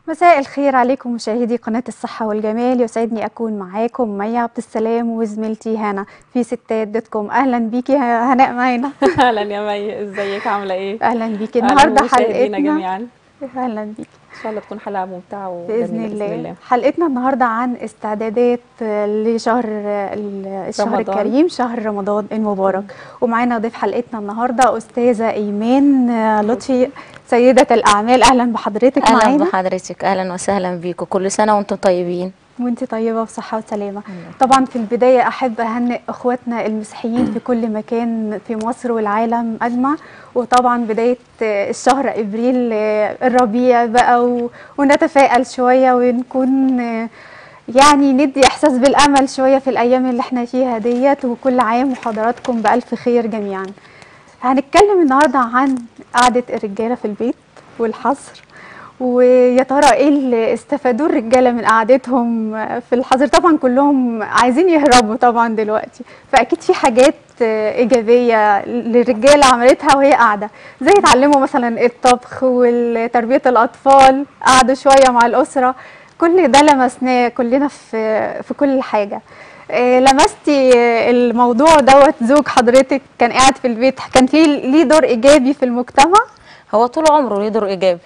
مساء الخير عليكم مشاهدي قناة الصحة والجمال يسعدني أكون معاكم مي عبد السلام وزميلتي هنا في ستات دوت كوم أهلا بيكي ه- هناء معانا اهلا يا مي ازيك عامله ايه أهلا بيكي أهلاً النهاردة بمشاهدينا حلقتنا جميعا أهلا بيكي ان شاء الله تكون حلقه ممتعه وجميله بإذن الله حلقتنا النهاردة عن استعدادات لشهر ال- الشهر رمضان. الكريم شهر رمضان المبارك ومعانا ضيف حلقتنا النهاردة أستاذة إيمان لطفي سيدة الأعمال أهلا بحضرتك اهلا معانا بحضرتك اهلا وسهلا بيكم كل سنه وانتم طيبين وانت طيبة وصحة وسلامة طبعا في البداية أحب أهنئ أخواتنا المسيحيين في كل مكان في مصر والعالم أجمع وطبعا بداية الشهر إبريل الربيع بقى و- ونتفائل شوية ونكون يعني ندي إحساس بالأمل شوية في الأيام اللي احنا فيها ديت وكل عام وحضراتكم بألف خير جميعا هنتكلم النهاردة عن قعدة الرجالة في البيت والحظر ويا ترى ايه اللي استفادوه الرجاله من قعدتهم في الحظر طبعا كلهم عايزين يهربوا طبعا دلوقتي فاكيد في حاجات ايجابيه للرجاله عملتها وهي قاعده زي اتعلموا مثلا الطبخ وتربيه الاطفال قعدوا شويه مع الاسره كل ده لمسناه كلنا في في كل حاجه إيه، لمستي الموضوع دوت زوج حضرتك كان قاعد في البيت كان في ليه دور ايجابي في المجتمع هو طول عمره ليه دور ايجابي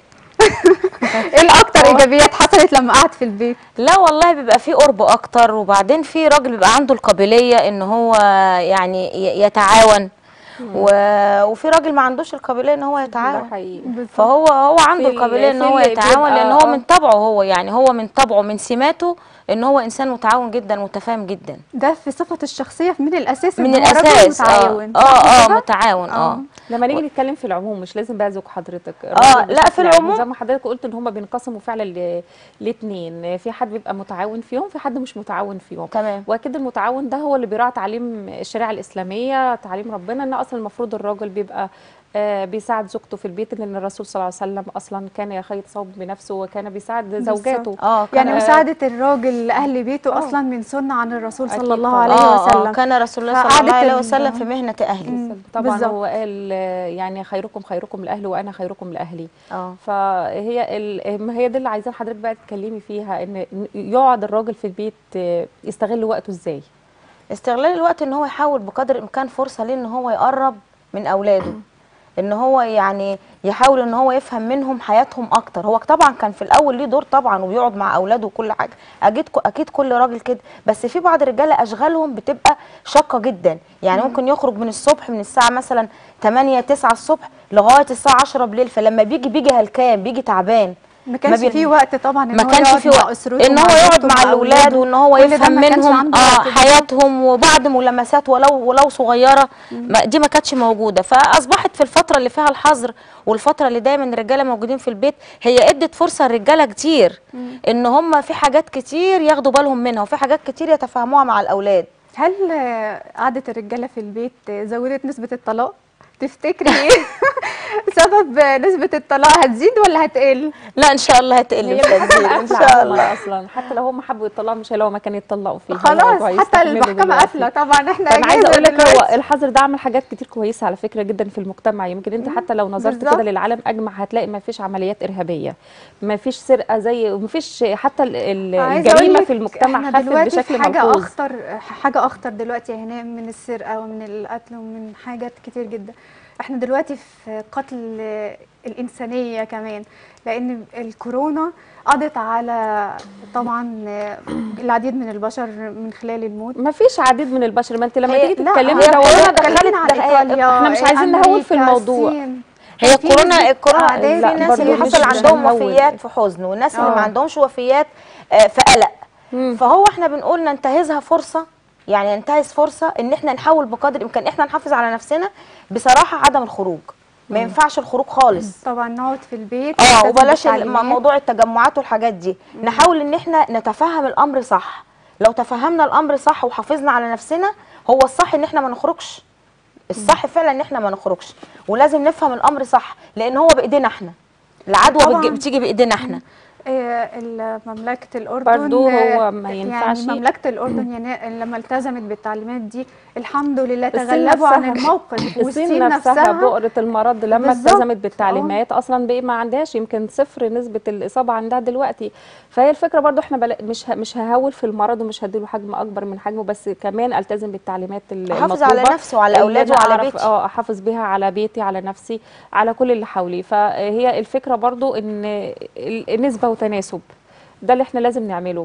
ايه الاكتر ايجابيات حصلت لما قعد في البيت لا والله بيبقى فيه قرب اكتر وبعدين في راجل بيبقى عنده القابليه ان هو يعني ي- يتعاون و... وفي راجل ما عندوش القابليه ان هو ده يتعاون حقيقي فهو هو عنده في ال- القابليه ان في هو اللي يتعاون بيبقى- لان هو آه. من طبعه هو يعني هو من طبعه من سماته ان هو انسان متعاون جدا ومتفاهم جدا ده في صفة الشخصية من الأساس من إن هو راجل الاساس اه متعاون اه صح اه كده؟ متعاون اه لما نيجي نتكلم في العموم مش لازم بقى زوج حضرتك آه، الراجل لا، بشكل في عام. العموم. زي ما حضرتك قلت ان هم بينقسموا فعلا ل- لاتنين في حد بيبقى متعاون فيهم في حد مش متعاون فيهم تمام واكيد المتعاون ده هو اللي بيراعي تعليم الشريعه الاسلاميه تعليم ربنا ان اصلا المفروض الراجل بيبقى آه، بيساعد زوجته في البيت لان الرسول صلى الله عليه وسلم اصلا كان يخيط ثوب بنفسه وكان بيساعد بالظبط. زوجاته اه كان يعني آه. مساعدة الراجل لأهل بيته آه. أصلا من سنة عن الرسول أكيد صلى الله طبعاً. عليه آه، آه، وسلم كان رسول الله صلى فقعدة الله عليه ال- وسلم في مهنه اهله مم. طبعا بالظبط. هو قال آه، يعني خيركم خيركم لاهلي وانا خيركم لاهلي اه فهي ال- ما هي دي اللي عايزين حضرتك بقى تتكلمي فيها ان إن يقعد الراجل في البيت آه، يستغل وقته ازاي استغلال الوقت ان هو يحاول بقدر الامكان فرصه ليه ان هو يقرب من اولاده ان هو يعني يحاول ان هو يفهم منهم حياتهم اكتر هو طبعا كان في الاول ليه دور طبعا وبيقعد مع اولاده وكل حاجه اكيد اكيد كل راجل كده بس في بعض الرجاله اشغالهم بتبقى شاقه جدا يعني ممكن يخرج من الصبح من الساعه مثلا 8 9 الصبح لغايه الساعه 10 بالليل فلما بيجي بيجي هلكان بيجي تعبان ما كانش بي- فيه وقت طبعا إن ما هو كانش يقعد في مع وقت أسرته ان هو مع يقعد زوجته، مع الاولاد أولاده. وان هو كل ده يفهم ما كانش منهم عنده اه وقت ده. حياتهم وبعض ملامسات ولو ولو صغيره ما دي ما كانتش موجوده فاصبحت في الفتره اللي فيها الحظر والفتره اللي دايما الرجاله موجودين في البيت هي ادت فرصه للرجاله كتير ان هم في حاجات كتير ياخدوا بالهم منها وفي حاجات كتير يتفاهموها مع الاولاد هل آه، قعدة الرجالة في البيت آه، زودت نسبة الطلاق؟ تفتكري ايه سبب آه، نسبة الطلاق هتزيد ولا هتقل؟ لا ان شاء الله هتقل هي مش هتزيد المحكمة ان قافلة شاء عموماً الله اصلا حتى لو هم حبوا يطلقوا مش هيلاقوا مكان يتطلقوا فيه خلاص هيقعدوا حتى هيستحملوا المحكمة دلوقتي. قافلة طبعا احنا فانا عايزه أجازة اقول لك هو دلوقتي. الحظر ده عمل حاجات كتير كويسه على فكره جدا في المجتمع يمكن انت حتى لو نظرت بالظبط. كده للعالم اجمع هتلاقي ما فيش عمليات ارهابيه ما فيش سرقه زي وما فيش حتى ال- ال- عايزة أقول الجريمه لك في المجتمع احنا خفت دلوقتي بشكل في حاجة ملحوظ أخطر حاجة أخطر دلوقتي يا هناء من السرقة ومن القتل ومن حاجات كتير جدا احنا دلوقتي في قتل الإنسانية كمان لأن الكورونا قضت على طبعا العديد من البشر من خلال الموت ما فيش عديد من البشر ما انت لما هي- تيجي لا تتكلمي هي ده الكورونا والله دخلت دخلنا على ده- إيطاليا احنا مش عايزين نهول في أمريكا، الموضوع. الصين. هي كان في الكورونا نسبة الكورونا أعداد في لا، ناس برضه اللي مش- حصل مش عندهم هنهول. وفيات في حزن والناس اللي آه. ما عندهمش وفيات آه، في قلق مم. فهو احنا بنقول ننتهزها فرصه يعني ننتهز فرصه ان احنا نحاول بقدر الامكان احنا نحافظ على نفسنا بصراحه عدم الخروج ما ينفعش الخروج خالص طبعا نقعد في البيت اه نلتزم وبلاش ال- بالتعليمات. موضوع التجمعات والحاجات دي نحاول ان احنا نتفهم الامر صح لو تفهمنا الامر صح وحافظنا على نفسنا هو الصح ان احنا ما نخرجش الصح فعلا ان احنا ما نخرجش ولازم نفهم الامر صح لان هو بايدينا احنا العدوى طبعاً. بتجي- بتيجي بايدينا احنا آه، ال- مملكة الأردن برضو هو آه، ما ينفعش- يعني مملكة الأردن يعني لما التزمت بالتعليمات دي الحمد لله الصين تغلبوا عن نفسها- الموقف الصين والصين نفسها نفسها بؤرة المرض لما بالظبط. التزمت بالتعليمات اصلا بقى ما عندهاش يمكن صفر نسبة الاصابة عندها دلوقتي فهي الفكرة برضو احنا بلا مش ه- مش ههول في المرض ومش هديله حجم اكبر من حجمه بس كمان التزم بالتعليمات ال- احافظ على المطلوبة نفسه وعلى اللي اولاده أنا وعلى أعرف- بيتي اه احافظ بيها على بيتي على نفسي على كل اللي حواليه فهي الفكره برضو ان ال- النسبه وتناسب ده اللي احنا لازم نعمله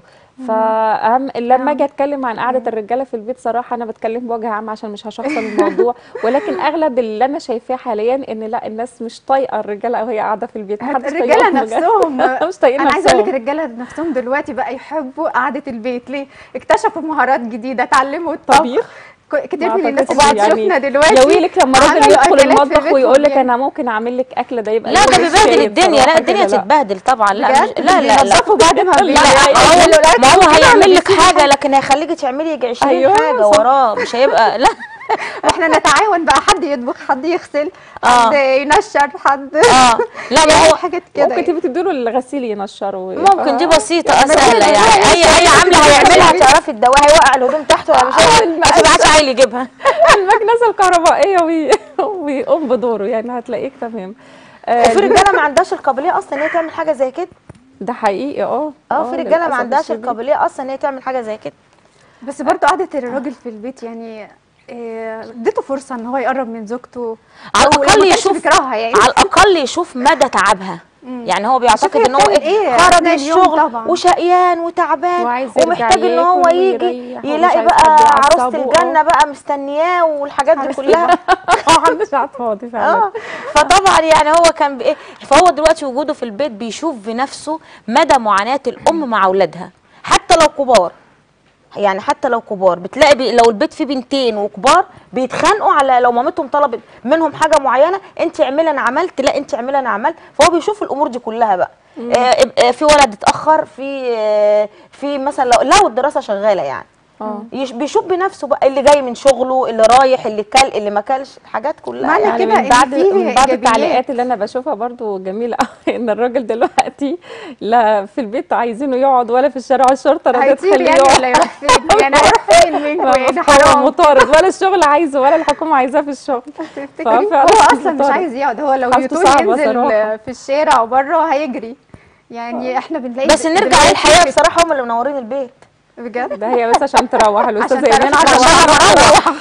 فاهم لما اجي اتكلم عن قعده الرجاله في البيت صراحه انا بتكلم بوجه عام عشان مش هشخصن الموضوع ولكن اغلب اللي انا شايفاه حاليا ان لا الناس مش طايقه الرجاله وهي قاعده في البيت محدش الرجاله طايقهم بجد. نفسهم مش طايقين انا عايزه اقول لك نفسهم. الرجاله نفسهم دلوقتي بقى يحبوا قعده البيت ليه اكتشفوا مهارات جديده اتعلموا الطبخ طبيخ ك- كتير ما من الناس أعتقدش اللي يعني بتشوفنا دلوقتي يا ويلك لما راجل عملوا يدخل أكلات في المطبخ بيتهم ويقول لك يعني. انا ممكن اعمل لك اكله ده يبقى لا يوم ده مش بيبهدل شايف الدنيا لا صراحة الدنيا كده، لا. تتبهدل طبعا لا مش بجد لا لا لا بينظفوا بعد ما لا، بيعملوا هو الأكل ما هو كده هيعمل لك بيسيبوا حاجه لكن هيخليكي تعملي يجي 20 أيوة، حاجه صح. وراه مش هيبقى لا واحنا نتعاون بقى حد يطبخ حد يغسل آه. حد ينشر حد اه لا ما يعني هو حاجات كده ممكن تبقي تديله الغسيل ينشر و- ممكن دي آه. بسيطة يعني سهلة مثلا يعني أي أي عملة هيعملها تعرفي الدواء هيوقع الهدوم تحت ولا مش آه، ما تبعتش عيل يجيبها المكنسه الكهربائيه وي- ويقوم بدوره يعني هتلاقيك تمام آه، وفي رجالة ما عندهاش القابلية أصلا إن هي تعمل حاجة زي كده ده حقيقي اه اه في رجالة ما للأسف عندهاش الشديد. القابلية أصلا إن هي تعمل حاجة زي كده بس برضو قعدة الراجل في البيت يعني آه، اديته فرصة ان هو يقرب من زوجته على أو لو ما الأقل كانش يشوف بيكرهها يعني على الأقل يشوف مدى تعبها يعني هو بيعتقد هي ان هو بتعمل ايه إيه خرج من أثناء اليوم الشغل طبعاً. وشقيان وتعبان وعايز يرجع ومحتاج ان هو ياكل يجي ويريح ومش يلاقي عايز بقى حد عروسة يعصبه. الجنة آه. بقى مستنياه والحاجات دي كلها ما عندوش عاد فاضي فعلا اه فطبعا يعني هو كان بايه فهو دلوقتي وجوده في البيت بيشوف بنفسه مدى معاناة الام مع اولادها حتى لو كبار يعني حتى لو كبار بتلاقي بي لو البيت فيه بنتين وكبار بيتخانقوا على لو مامتهم طلبت منهم حاجه معينه انت اعملي انا عملت لا انت اعملي انا عملت فهو بيشوف الامور دي كلها بقى آه آه، في ولد اتاخر في آه في مثلا لو لو الدراسه شغاله يعني اه يش- بيشوف بنفسه بقى اللي جاي من شغله اللي رايح اللي كل اللي ما كلش الحاجات كلها معنى يعني كده من إن بعد فيه من بعد إيجابيات. التعليقات اللي انا بشوفها برضو جميله قوي ان الراجل دلوقتي لا في البيت عايزينه يقعد ولا في الشارع الشرطه راضيه هيطير تخليه يعني يقعد ولا يروح فين يعني هيروح فين منكم يعني هو حرام مطارد ولا الشغل عايزه ولا الحكومه عايزاه في الشغل تفتكري ففعلا هو اصلا مش مطارد. عايز يقعد هو لو حالته يطول صعبة ينزل صراحة. في الشارع وبره هيجري يعني احنا بنلاقي بس نرجع دلوقتي للحقيقه بصراحه هم اللي منورين البيت بجد ده هي بس عشان تروح الاستاذه عشان ايمان تعرف عشان تروح.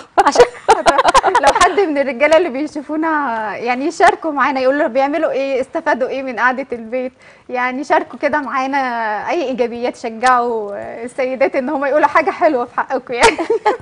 تعرف لو حد من الرجاله اللي بيشوفونا يعني يشاركوا معانا يقولوا بيعملوا ايه استفادوا ايه من قعده البيت يعني شاركوا كده معانا اي ايجابيات شجعوا السيدات ان هم يقولوا حاجه حلوه في حقكم يعني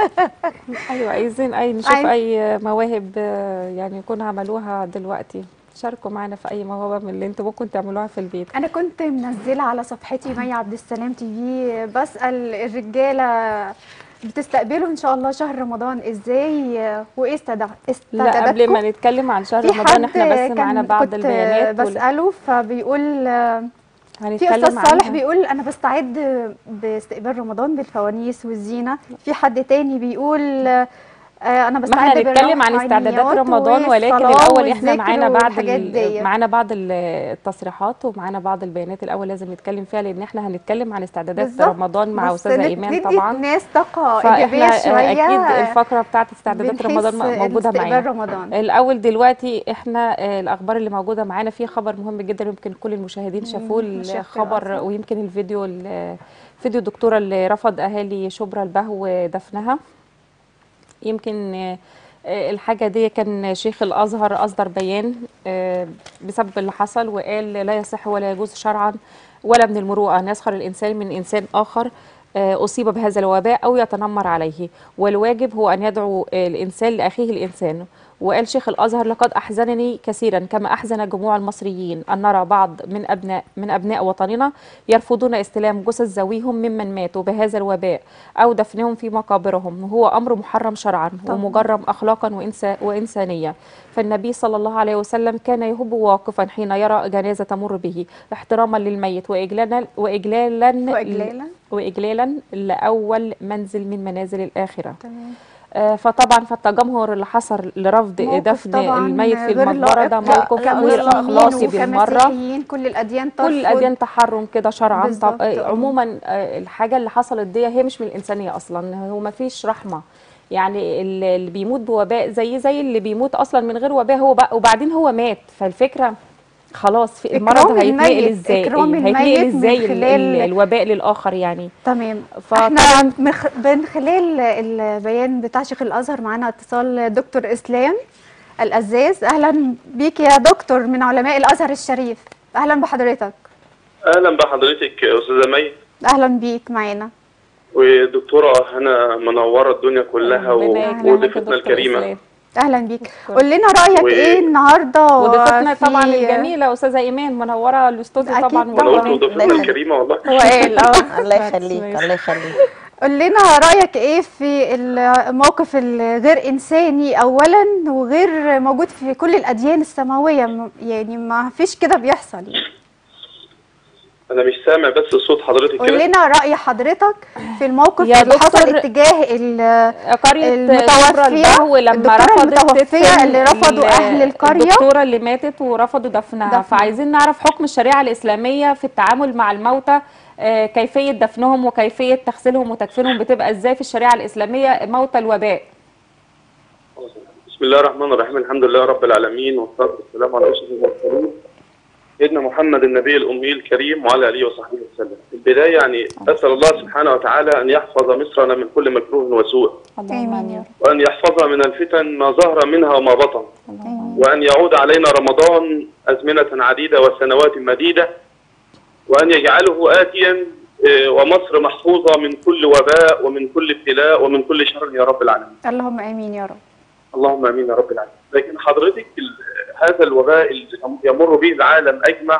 ايوه عايزين اي نشوف عايز- اي مواهب آه، يعني يكونوا عملوها دلوقتي شاركوا معانا في اي موهبه من اللي انتوا ممكن تعملوها في البيت انا كنت منزله على صفحتي مي عبد السلام تي في بسال الرجاله بتستقبلوا ان شاء الله شهر رمضان ازاي وايه استدع لا قبل ما نتكلم عن شهر في رمضان حد احنا بس كان معانا بعض كنت البيانات وال- بساله فبيقول في هنتكلم استاذ صالح عنها. بيقول انا بستعد باستقبال رمضان بالفوانيس والزينه في حد تاني بيقول آه، انا ما احنا بستعد هنتكلم عن استعدادات بالروحانيات رمضان ولكن والصلاة الاول احنا والذكر معانا بعض والحاجات ال- دي. معانا بعض ال- التصريحات ومعانا بعض البيانات الاول لازم نتكلم فيها لان احنا هنتكلم عن استعدادات بالظبط. رمضان مع بس استاذه ند- ايمان ندي طبعا الناس طاقه ايجابيه فاحنا شويه اكيد الفقره بتاعت استعدادات من حيث رمضان م- موجوده استقبال معانا رمضان الاول دلوقتي احنا آه، الاخبار اللي موجوده معانا في خبر مهم جدا يمكن كل المشاهدين شافوه مشاهد الخبر أصلاً. ويمكن الفيديو ال- فيديو الدكتوره اللي رفض اهالي شبرا البهو دفنها يمكن آه، آه، الحاجه دي كان شيخ الازهر اصدر بيان آه، بسبب اللي حصل وقال لا يصح ولا يجوز شرعا ولا من المروءه ان يسخر الانسان من انسان اخر آه، اصيب بهذا الوباء او يتنمر عليه والواجب هو ان يدعو آه، الانسان لاخيه الانسان وقال شيخ الازهر لقد احزنني كثيرا كما احزن جموع المصريين ان نرى بعض من ابناء من ابناء وطننا يرفضون استلام جثث ذويهم ممن ماتوا بهذا الوباء او دفنهم في مقابرهم وهو امر محرم شرعا طبعاً. ومجرم اخلاقا وإنسا وانسانيه فالنبي صلى الله عليه وسلم كان يهب واقفا حين يرى جنازه تمر به احتراما للميت واجلالا واجلالا واجلالا واجلالا لاول منزل من منازل الاخره تمام آه، فطبعا فالتجمهر اللي حصل لرفض موقف دفن طبعاً الميت في غير المقبره ده لائق. موقف لا، غير غير اخلاصي مسلمين بالمره وكمسيحيين كل الاديان ترفض كل الاديان تحرم كده شرعا بالظبط، طب آه، آه. عموما آه، الحاجه اللي حصلت دي هي مش من الانسانيه اصلا هو ما فيش رحمه يعني ال- اللي بيموت بوباء زي زي اللي بيموت اصلا من غير وباء هو بقى وبعدين هو مات فالفكره خلاص في المرض إكرام هيتنقل الميت، ازاي إكرام هيتنقل الميت من ازاي ال- خلال- ال- الوباء للاخر يعني تمام فطبعاً- احنا من خ- من خلال البيان بتاع شيخ الازهر معانا اتصال دكتور اسلام الازاز اهلا بيك يا دكتور من علماء الازهر الشريف اهلا بحضرتك اهلا بحضرتك يا استاذه مي اهلا بيك معانا ودكتوره هنا منوره الدنيا كلها و- ربنا يكرمك يا وضيفتنا دكتور الكريمه إسلام. اهلا بيك شكراً. قول لنا رايك و- ايه النهارده وضيفتنا في- طبعا الجميله استاذه ايمان منوره الاستوديو أكيد طبعا طبعاً. وانا قلت والقناة. وضيفتنا دايماً. الكريمه والله هو قال اه الله بس يخليك ماشي. الله يخليك قول لنا رايك ايه في الموقف الغير انساني اولا وغير موجود في كل الاديان السماويه م- يعني ما فيش كده بيحصل يعني. انا مش سامع بس صوت حضرتك قول كده لنا راي حضرتك في الموقف يا اللي حصل دكتور، اتجاه ال- قرية المتوفية، شبرا البهو لما الدكتورة رفضت المتوفية تدفن اللي رفضوا ال- أهل القرية. الدكتورة اللي ماتت ورفضوا دفنها دفنها. فعايزين نعرف حكم الشريعة الإسلامية في التعامل مع الموتى آه، كيفية دفنهم وكيفية تغسيلهم وتكفينهم بتبقى ازاي في الشريعة الإسلامية موتى الوباء بسم الله الرحمن الرحيم الحمد لله رب العالمين والصلاه والسلام على اشرف المرسلين سيدنا محمد النبي الامي الكريم وعلى اله وصحبه وسلم في البدايه يعني اسال الله سبحانه وتعالى ان يحفظ مصرنا من كل مكروه وسوء اللهم آمين يا آمين. رب. وان يحفظها من الفتن ما ظهر منها وما بطن اللهم وأن يعود علينا رمضان أزمنة عديدة وسنوات مديدة وأن يجعله آتيا آه، ومصر محفوظة من كل وباء ومن كل ابتلاء ومن كل شر يا رب العالمين اللهم امين يا رب اللهم امين يا رب العالمين لكن حضرتك ال- هذا الوباء اللي يمر به العالم اجمع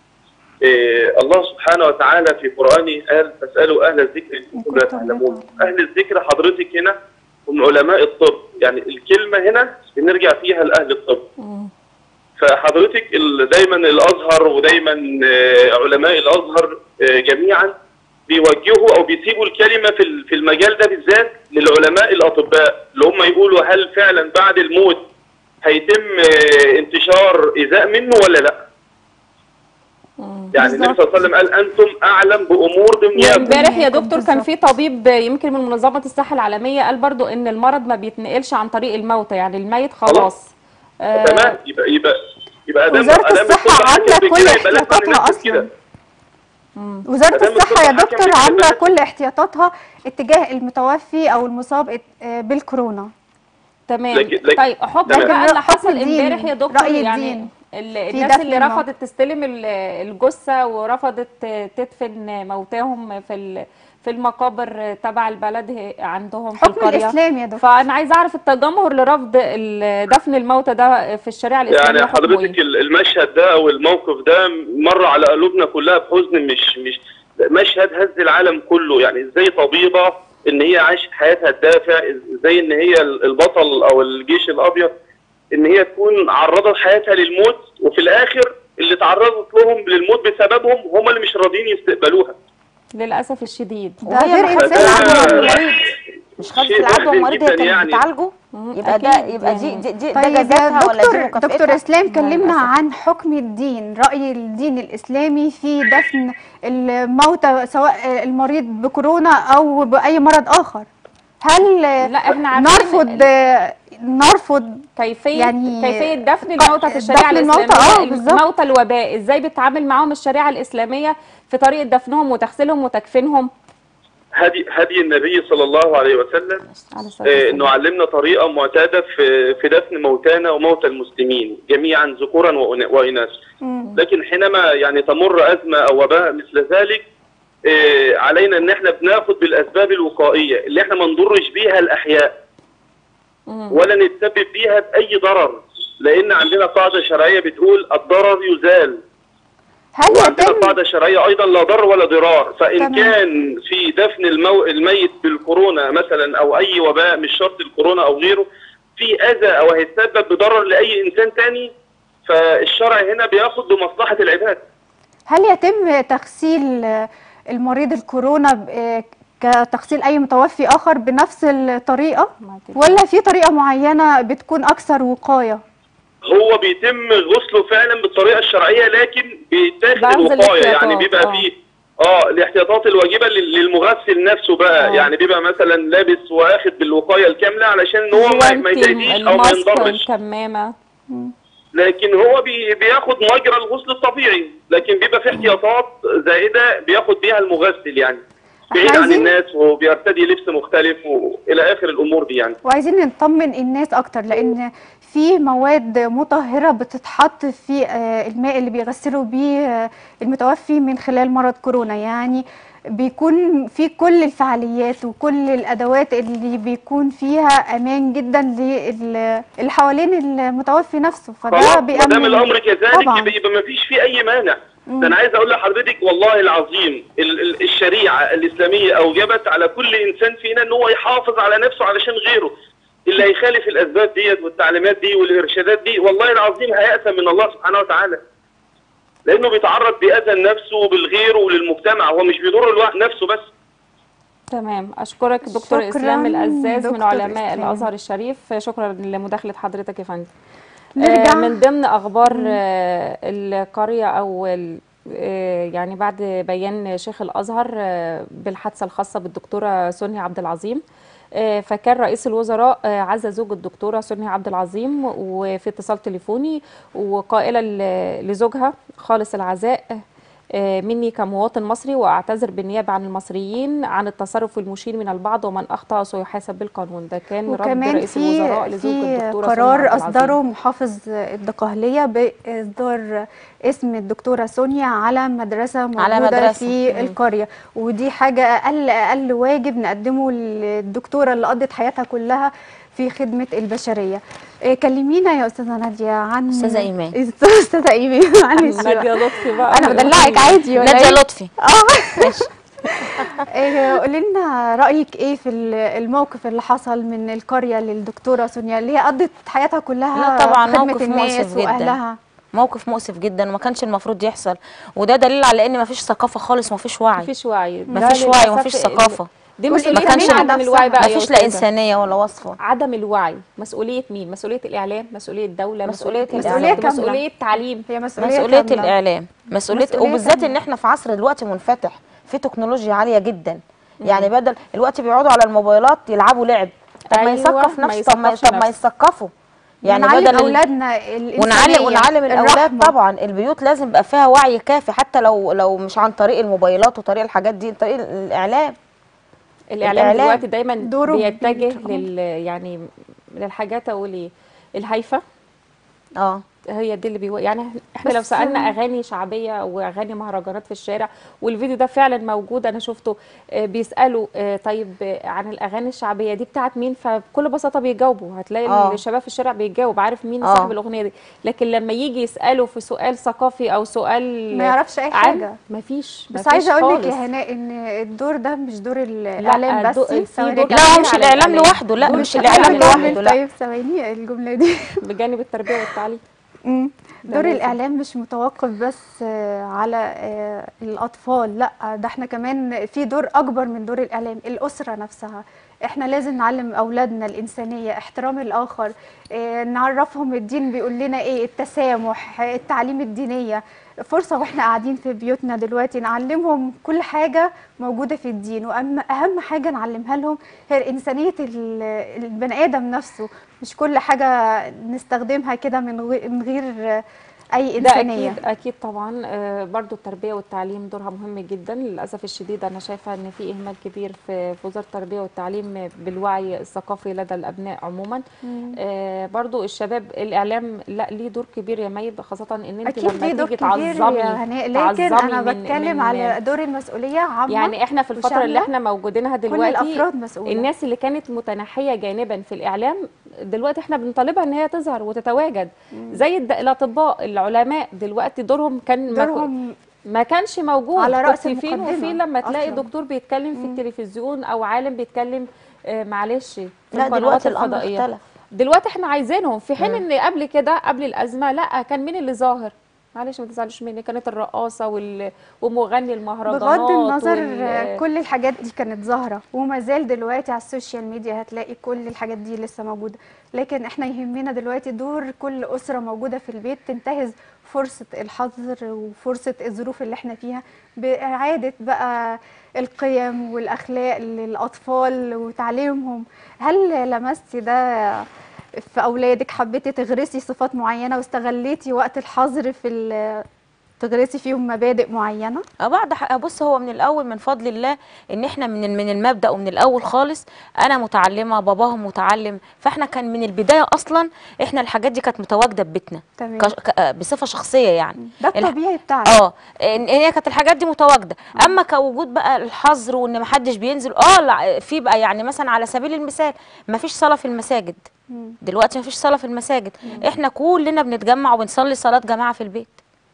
آه، الله سبحانه وتعالى في قرانه قال فاسالوا اهل الذكر ان كنتم لا تعلمون اهل الذكر حضرتك هنا هم علماء الطب يعني الكلمه هنا بنرجع فيها لاهل الطب مم. فحضرتك ال- دايما الازهر ودايما آه، علماء الازهر آه، جميعا بيوجهوا او بيسيبوا الكلمه في ال- في المجال ده بالذات للعلماء الاطباء اللي هم يقولوا هل فعلا بعد الموت هيتم آه، انتشار ايذاء منه ولا لا؟ مم. يعني النبي صلى الله عليه وسلم قال انتم اعلم بامور دنياكم وامبارح يا دنياكم دكتور كان بالظبط. في طبيب يمكن من منظمة الصحة العالمية قال برضو ان المرض ما بيتنقلش عن طريق الموتى يعني الميت خلاص آه، تمام يبقى يبقى يبقى ادام وزارة ادام الصحة الطب حكم عاملة كل بكده يبقى لازم احتياطاتها ننفذ كده. أصلا وزارة مادام الصحة يا الطب حكم دكتور بكده عاملة يبقى كل احتياطاتها اتجاه المتوفي أو المصاب ات- آه، بالكورونا تمام لكن- لكن- طيب حكم تمام. بقى اللي حكم حصل الدين، امبارح يا دكتور رأي يعني الدين ال- في الناس دفن اللي الموت. رفضت تستلم ال- الجثة ورفضت تدفن موتاهم في ال- في المقابر تبع البلد هي- عندهم في حكم القرية الإسلام يا دكتور فانا عايزه اعرف التجمهر لرفض ال- دفن الموتى ده في الشريعه الاسلاميه يعني حكمه حضرتك ايه؟ ال- المشهد ده او الموقف ده مر على قلوبنا كلها بحزن مش مش مشهد هز العالم كله يعني ازاي طبيبه ان هي عاشت حياتها الدافع ازاي ان هي ال- البطل او الجيش الابيض ان هي تكون عرضت حياتها للموت وفي الاخر اللي تعرضت لهم للموت بسببهم هم اللي مش راضيين يستقبلوها للاسف الشديد ده وهي غير ما خدتش إنساني. العدوى والمريض مش خدت شيء العدوى محزن والمريض هي جداً كانت يعني. بتعالجه مم، يبقى ده أكيد يبقى دي يعني. دي, دي ده طيب يا جزاتها ولا دي دكتور دكتور مكافئتها اسلام كلمنا للأسف. عن حكم الدين راي الدين الاسلامي في دفن الموتى سواء المريض بكورونا او باي مرض اخر هل لا احنا عارفين نرفض نرفض كيفيه يعني كيفيه دفن ق- الموتى في الشريعه دفن الموتى، الاسلاميه آه، بالظبط. موتى الوباء ازاي بتتعامل معاهم الشريعه الاسلاميه في طريقه دفنهم وتغسيلهم وتكفينهم هدي هدي النبي صلى الله عليه وسلم على الصلاة آه، والسلام. انه علمنا طريقه معتاده في في دفن موتانا وموتى المسلمين جميعا ذكورا وأنا- واناثا مم. لكن حينما يعني تمر ازمه او وباء مثل ذلك آه، علينا ان احنا بناخد بالاسباب الوقائيه اللي احنا ما نضرش بيها الاحياء مم. ولا نتسبب بيها باي ضرر لان عندنا قاعده شرعيه بتقول الضرر يزال هل وعندنا يتم قاعده شرعيه ايضا لا ضر ولا ضرار فان تمام. كان في دفن المو... الميت بالكورونا مثلا او اي وباء مش شرط الكورونا او غيره في اذى او هيتسبب بضرر لاي انسان تاني فالشرع هنا بياخد بمصلحه العباد هل يتم تغسيل المريض الكورونا ب- كتغسيل اي متوفي اخر بنفس الطريقه معاكي. ولا في طريقه معينه بتكون اكثر وقايه هو بيتم غسله فعلا بالطريقه الشرعيه لكن بيتاخد بعض الوقايه يعني الاحتياطات، بيبقى آه. فيه اه الاحتياطات الواجبه لل- للمغسل نفسه بقى آه. يعني بيبقى مثلا لابس واخد بالوقايه الكامله علشان ان هو ما ما جوانتي، يتاذيش او ما الماسك ينضرش الكمامه لكن هو بي بياخد مجرى الغسل الطبيعي لكن بيبقى في احتياطات زائده بياخد بيها المغسل يعني بعيد عن عايزين- الناس وبيرتدي لبس مختلف والى اخر الامور دي يعني وعايزين نطمن الناس اكتر لان في مواد مطهره بتتحط في آه، الماء اللي بيغسلوا بيه آه، المتوفي من خلال مرض كورونا يعني بيكون في كل الفعاليات وكل الادوات اللي بيكون فيها امان جدا لل- اللي حوالين المتوفي نفسه فده خلاص ما بيأمن دام الامر كذلك طبعا يبقى, يبقى ما فيش فيه اي مانع ده انا عايز اقول لحضرتك والله العظيم ال- ال- الشريعه الاسلاميه اوجبت على كل انسان فينا ان هو يحافظ على نفسه علشان غيره اللي هيخالف الاسباب ديت والتعليمات دي والارشادات دي والله العظيم هيأثم من الله سبحانه وتعالى لانه بيتعرض باذى لنفسه وبالغير وللمجتمع هو مش بيضر الواحد نفسه بس تمام اشكرك دكتور شكراً اسلام الازاز من دكتور علماء إسلام. الازهر الشريف شكرا لمداخله حضرتك يا فندم نرجع آه، من ضمن اخبار آه، القريه او ال- آه، يعني بعد بيان شيخ الازهر آه، بالحادثه الخاصه بالدكتوره سونيا عبد العظيم آه، فكان رئيس الوزراء آه، عزى زوج الدكتوره سونيا عبد العظيم وفي اتصال تليفوني وقائله ل- لزوجها خالص العزاء آه، مني كمواطن مصري واعتذر بالنيابه عن المصريين عن التصرف المشين من البعض ومن اخطا سيحاسب بالقانون ده كان رد وكمان رئيس في الوزراء لزوج في الدكتوره سونيا قرار عبد العظيم. اصدره محافظ الدقهليه باصدار اسم الدكتوره سونيا على مدرسه موجوده على مدرسة. في مم. القريه ودي حاجه اقل اقل واجب نقدمه للدكتوره اللي قضت حياتها كلها في خدمه البشريه إيه، كلمينا يا استاذه ناديه عن أستاذة إيمان. استاذه ايمان معلش ناديه لطفي بقى انا بدلعك عادي ولا ناديه إيه؟ لطفي ماشي إيه، قولي لنا رايك ايه في ال- الموقف اللي حصل من القريه للدكتوره سونيا اللي هي قضت حياتها كلها لا طبعاً في خدمه موقف الناس مؤسف جداً. واهلها موقف مؤسف جدا وما كانش المفروض يحصل وده دليل على ان مفيش ثقافه خالص ومفيش وعي مفيش وعي ده مفيش وعي للأسف ومفيش ال- ثقافه دي واللي مسؤوليه ما كانش مين عدم الوعي بقى يا مفيش لا أستاذة؟ انسانيه ولا وصفه عدم الوعي مسؤوليه مين مسؤوليه الاعلام مسؤوليه الدوله مسؤولية مسؤوليه الإعلام. الإعلام، مسؤوليه التعليم هي مسؤوليه مسؤوليه كاملة. الاعلام مسؤوليه مسؤولية وبالذات كاملة. ان احنا في عصر دلوقتي منفتح في تكنولوجيا عاليه جدا يعني بدل الوقت بيقعدوا على الموبايلات يلعبوا لعب طب ما أيوة، يثقف ما نفسه طب ما يثقفش طب ما نفسه. يثقفوا يعني ونعلم بدل ال- اولادنا ونعلم الإنسانية، ونعلم الاولاد الرحمة. طبعا البيوت لازم يبقى فيها وعي كافي حتى لو لو مش عن طريق الموبايلات وطريق الحاجات دي طريق الاعلام الاعلام الإعلام دلوقتي دايما دوره بيتجه كبير. لل يعني للحاجات اقول ايه الهايفه اه هي دي اللي بيو... يعني احنا لو بس- سالنا اغاني شعبيه واغاني مهرجانات في الشارع والفيديو ده فعلا موجود انا شفته آه، بيسالوا آه، طيب آه، عن الاغاني الشعبيه دي بتاعت مين فبكل بساطه بيجاوبوا هتلاقي آه. الشباب في الشارع بيجاوب عارف مين آه. صاحب الاغنيه دي لكن لما يجي يسالوا في سؤال ثقافي او سؤال ما يعرفش اي عام، حاجه مفيش بس مفيش عايزه اقول لك خالص. يا هناء ان الدور ده مش دور الاعلام الدو- بس في ثواني دور كده. لا هو مش على الاعلام الإعلام. لوحده لا دول مش شغال الاعلام على أكمل لوحده لا طيب ثواني الجمله دي بجانب التربيه والتعليم مم. ده دور لازم. الإعلام مش متوقف بس آه، على آه، الأطفال لا ده احنا كمان في دور أكبر من دور الإعلام الأسرة نفسها احنا لازم نعلم أولادنا الإنسانية احترام الآخر آه، نعرفهم الدين بيقول لنا إيه التسامح آه، التعليم الدينية فرصة واحنا قاعدين في بيوتنا دلوقتي نعلمهم كل حاجة موجودة في الدين وأهم أهم حاجة نعلمها لهم هي إنسانية ال- البني آدم نفسه مش كل حاجة نستخدمها كده من غير من غير آه، أي ده إنسانية اكيد اكيد طبعا آه، برضو التربيه والتعليم دورها مهم جدا للاسف الشديد انا شايفه ان في اهمال كبير في في وزاره التربيه والتعليم بالوعي الثقافي لدى الابناء عموما آه، برضو الشباب الاعلام لا ليه دور كبير يا ميد خاصه ان انت اكيد لما ليه دور تيجي كبير تعظمي يا هناء لكن تعظمي انا من- بتكلم من- على دور المسؤوليه عامه يعني احنا في الفتره اللي وشاملة احنا موجودينها كل دلوقتي الافراد مسؤوله الناس اللي كانت متنحيه جانبا في الاعلام دلوقتي احنا بنطالبها ان هي تظهر وتتواجد زي الد- الاطباء العلماء دلوقتي دورهم كان ما, دورهم ما كانش موجود على رأس كنت فين المقدمة وفين لما تلاقي أصلاً. دكتور بيتكلم في التلفزيون او عالم بيتكلم آه، معلش في لا القنوات دلوقتي الامر الفضائيه اختلف دلوقتي احنا عايزينهم في حين ان قبل كده قبل الازمه لا كان مين اللي ظاهر معلش ما تزعلوش مني كانت الرقاصه وال... ومغني المهرجانات بغض النظر وال... كل الحاجات دي كانت ظاهرة وما زال دلوقتي على السوشيال ميديا هتلاقي كل الحاجات دي لسه موجودة لكن احنا يهمنا دلوقتي دور كل أسرة موجودة في البيت تنتهز فرصة الحظر وفرصة الظروف اللي احنا فيها بإعادة بقى القيم والأخلاق للأطفال وتعليمهم هل لمستي ده في أولادك حبيتي تغرسي صفات معينة واستغليتي وقت الحظر في ال- تغرسي فيهم مبادئ معينة؟ اه بعد ح- بص هو من الاول من فضل الله ان احنا من من المبدا ومن الاول خالص انا متعلمه باباهم متعلم فاحنا كان من البدايه اصلا احنا الحاجات دي كانت متواجده في بيتنا تمام. كش- ك- آه، بصفه شخصيه يعني ده الح- الطبيعي بتاعنا اه ان هي كانت الحاجات دي متواجده اما كوجود بقى الحظر وان ما حدش بينزل اه لا، في بقى يعني مثلا على سبيل المثال ما فيش صلاه في المساجد مم. دلوقتي ما فيش صلاه في المساجد احنا كلنا بنتجمع وبنصلي صلاه جماعه في البيت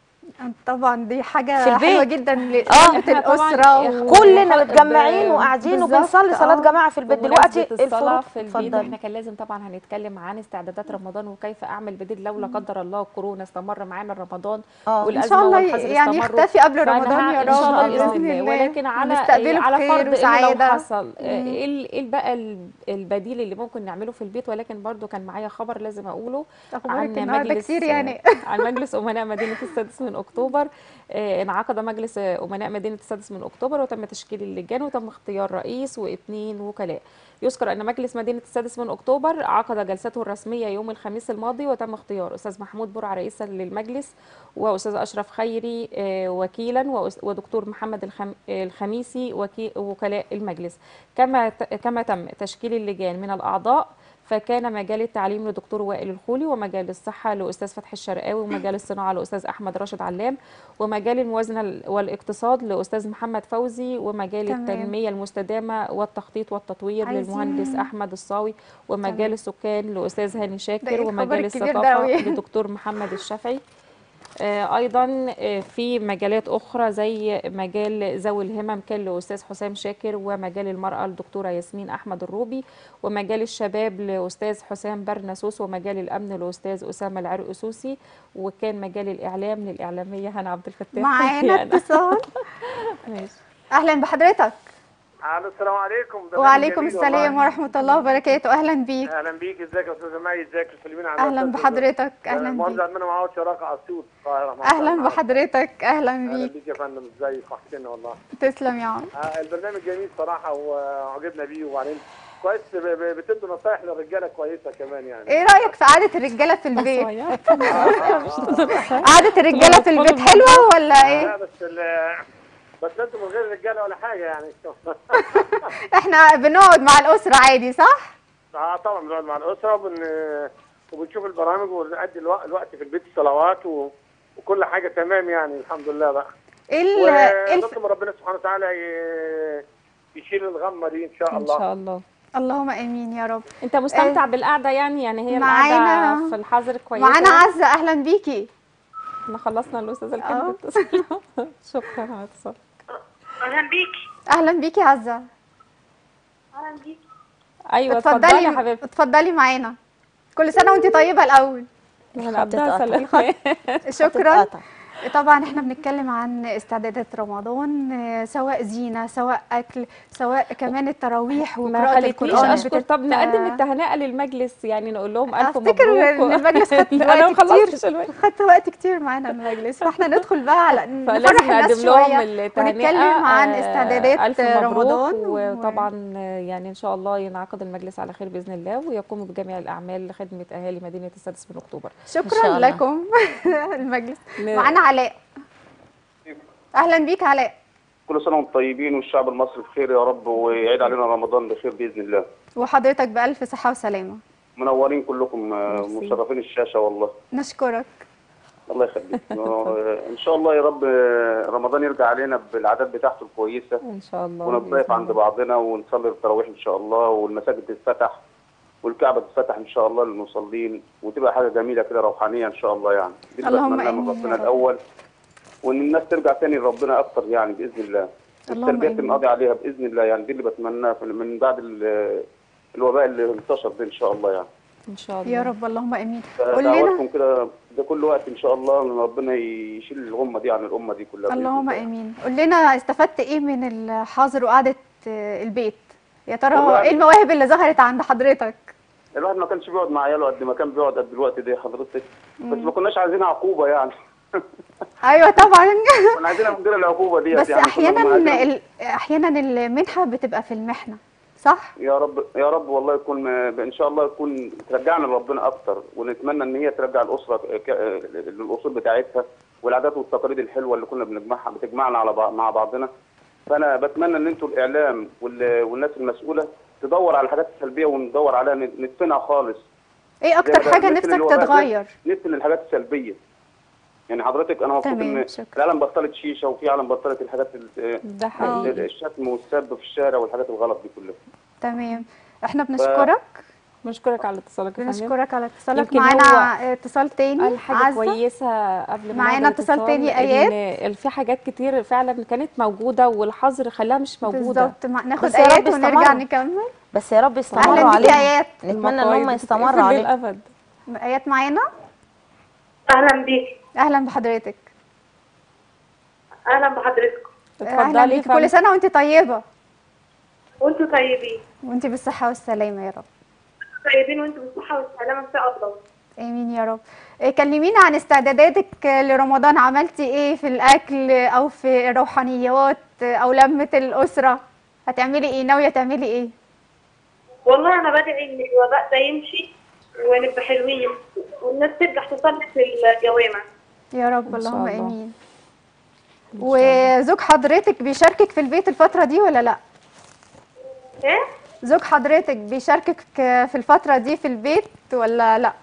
طبعا دي حاجة في البيت. حلوة جدا لرحلة إحنا طبعاً الأسرة و... كلنا ب- متجمعين وقاعدين بالظبط، وبنصلي صلاه آه. جماعه في البيت دلوقتي بمناسبة الصلاة الفروض في البيت اتفضلي. احنا كان لازم طبعا هنتكلم عن استعدادات رمضان وكيف اعمل بديل لو لا قدر الله كورونا استمر معانا رمضان اه إن والازمه شاء الله والحظر يعني استمروا. يختفي قبل فأنا رمضان يا ه- ان شاء الله رب باذن بإذن الله الله ولكن على ونستقبله على بخير فرض ان لو وسعادة. حصل آه، مم. ايه ال- ايه بقى ال- البديل اللي ممكن نعمله في البيت ولكن برضو كان معايا خبر لازم اقوله أخبارك النهاردة كتير يعني عن مجلس امناء مدينه السادس من اكتوبر آه، انعقد مجلس آه، امناء مدينه السادس من اكتوبر وتم تشكيل اللجان وتم اختيار رئيس واثنين وكلاء يذكر ان مجلس مدينه السادس من اكتوبر عقد جلسته الرسميه يوم الخميس الماضي وتم اختيار استاذ محمود برع رئيسا للمجلس واستاذ اشرف خيري آه، وكيلا وأس- ودكتور محمد الخم- الخميسي وكي- وكلاء المجلس كما ت- كما تم تشكيل اللجان من الاعضاء فكان مجال التعليم لدكتور وائل الخولي ومجال الصحة لأستاذ فتحي الشرقاوي ومجال الصناعة لأستاذ أحمد راشد علام ومجال الموازنة والاقتصاد لأستاذ محمد فوزي ومجال تمام. التنمية المستدامة والتخطيط والتطوير عايزين- للمهندس أحمد الصاوي ومجال تمام. السكان لأستاذ هاني ده شاكر إيه الخبر ومجال الكبير ده الثقافة أوي؟ لدكتور محمد الشافعي آه، ايضا آه، في مجالات اخرى زي مجال ذوي الهمم كان لاستاذ حسام شاكر ومجال المراه الدكتوره ياسمين احمد الروبي ومجال الشباب لاستاذ حسام برنسوس ومجال الامن لاستاذ اسامه العرقسوسي وكان مجال الاعلام للاعلاميه هنا عبد الفتاح معانا يعني. اتصال ماشي أهلا بحضرتك الو السلام عليكم برنامج وعليكم جميل السلام والله. ورحمة الله وبركاته أهلا بيك اهلا بيك ازيك يا استاذه مي ازيك سلمين على أهلا بحضرتك أهلا مهندس بيك عندنا معاه شراكه اسيوط القاهره أهلا بحضرتك أهلا اهلا بيك بيك يا فندم ازيك وحشتني والله تسلم يا عم آه البرنامج جميل صراحه وعجبنا بيه وبعدين كويس ب- ب- بتدوا نصايح للرجاله كويسه كمان يعني إيه رأيك في قعدة الرجالة في البيت؟ صغير. قعدة الرجالة في البيت حلوة ولا إيه؟ لا بس ال- بس انتوا من غير رجاله ولا حاجه يعني إحنا بنقعد مع الأسرة عادي صح؟ اه طبعا بنقعد مع الاسره وبن... وبنشوف البرامج ونأدي الوقت, الوقت في البيت الصلوات و... وكل حاجه تمام يعني الحمد لله بقى إيه ال- إيه الف... ونطلب من ربنا سبحانه وتعالى ي- يشيل الغمه دي ان شاء ان الله شاء الله اللهم آمين يا رب انت مستمتع بالقعده يعني يعني هي معانا- القعده في الحظر كويسه معانا عزة أهلا بيكي احنا خلصنا الاستاذ آه. الكلمه بتتصل. شكرا على الاتصال اهلا بيكي أهلا بيكي يا عزة اهلا بيكي ايوه اتفضلي يا اتفضلي حبيبتي اتفضلي معانا كل سنة وانت طيبة الأول من عبدها هتتقطع. سلام شكرا هتتقطع. طبعا احنا بنتكلم عن استعدادات رمضان آه، سواء زينة سواء أكل سواء كمان التراويح ما وقراءة خليتنيش القرآن اشكر بتت- طب نقدم التهنئه للمجلس يعني نقول لهم الف مبروك افتكر ان المجلس خد انا وقت ما خلصتش كتير الوقت خدت وقت كتير معانا المجلس فاحنا ندخل بقى على فلازم نفرح الناس نقدم لهم شوية التهنئه ونتكلم عن آه، استعدادات الف مبروك رمضان وطبعا آه، يعني ان شاء الله ينعقد المجلس على خير باذن الله ويقوم بجميع الاعمال لخدمه اهالي مدينه السادس من اكتوبر إن شاء شكرا الله. لكم المجلس ن- معانا علاء اهلا بيك علاء كل سنه وانتم طيبين والشعب المصري بخير يا رب ويعيد علينا رمضان بخير باذن الله وحضرتك بألف صحة وسلامة منورين كلكم آه، ميرسي. مشرفين الشاشه والله نشكرك الله يخليك آه، ان شاء الله يا رب آه، رمضان يرجع علينا بالعادات بتاعته الكويسه ان شاء الله ونتضيف بإذن عند الله. بعضنا ونصلي التراويح ان شاء الله والمساجد تتفتح والكعبه تتفتح ان شاء الله للمصلين وتبقى حاجه جميله كده روحانيه ان شاء الله يعني دي اللي اللهم بتمناها من آمين يا ربنا رب. الاول وان الناس ترجع تاني لربنا اكتر يعني باذن الله اللهم السلبيات آمين. نقضي عليها باذن الله يعني دي اللي بتمناها في- من بعد ال- الوباء اللي انتشر ده ان شاء الله يعني ان شاء الله يا رب اللهم امين قول لنا دعواتكم كده ده كل وقت ان شاء الله ان ربنا يشيل الغمه دي عن الامه دي كلها بإذن اللهم الله. امين قول لنا استفدت ايه من الحظر وقعده آه، البيت يا ترى والله ايه المواهب اللي ظهرت عند حضرتك الواحد ما كانش بيقعد مع عياله قد ما كان بيقعد قد الوقت ده حضرتك بس ما كناش عايزين عقوبه يعني ايوه طبعا كنا عايزين من غير العقوبه دي بس يعني كنا احيانا عايزين- ال... احيانا المنحه بتبقى في المحنه صح يا رب يا رب والله يكون م- ان شاء الله يكون ترجعنا لربنا اكتر ونتمنى ان هي ترجع الاسره ك- للاصول بتاعتها والعادات والتقاليد الحلوه اللي كنا بنجمعها بتجمعنا على بعض مع بعضنا فانا بتمنى ان انتوا الاعلام وال- والناس المسؤوله تدور على الحاجات السلبيه وندور عليها ن- ندفنها خالص ايه زي اكتر ما حاجه مثل نفسك الوباء ده، تتغير ندفن الحاجات السلبيه يعني حضرتك انا مبسوط تمام، ان شكرا. العالم بطلت شيشه وفي عالم بطلت الحاجات ال- ده حقيقي الشتم والسب في الشارع والحاجات الغلط دي كلها تمام احنا بنشكرك بنشكرك على اتصالك يا فندم بنشكرك على اتصالك يمكن معانا اتصال تاني قال حاجة عزة. كويسة قبل ما معانا ناخد اتصال تاني، إن آيات. في حاجات كتير فعلا كانت موجودة والحظر خلاها مش موجودة بالظبط مع- ناخد بس يا رب ايات ونرجع استمروا. نكمل بس يا رب يستمروا اهلا بيكي عليها ايات نتمنى ان هم المقايض يستمروا بتتقفل عليها للأبد ايات معانا اهلا بيكي اهلا بحضرتك اهلا بحضرتكم اهلا اتفضلي بيكي كل فندم. سنه وانت طيبه وانتوا طيبين وانت بالصحه والسلامه يا رب طيبين وانتوا بالصحه والسلامه ان شاء الله امين يا رب إيه، كلمينا عن استعداداتك لرمضان عملتي ايه في الاكل او في الروحانيات او لمه الاسره هتعملي ايه ناويه تعملي ايه والله انا بدعي ان الوباء ده يمشي ونبقى حلوين والناس ترجع تصلي في الجوامع يا رب إن شاء اللهم الله. امين وزوج حضرتك بيشاركك في البيت الفتره دي ولا لا ايه زوج حضرتك بيشاركك في الفتره دي في البيت ولا لا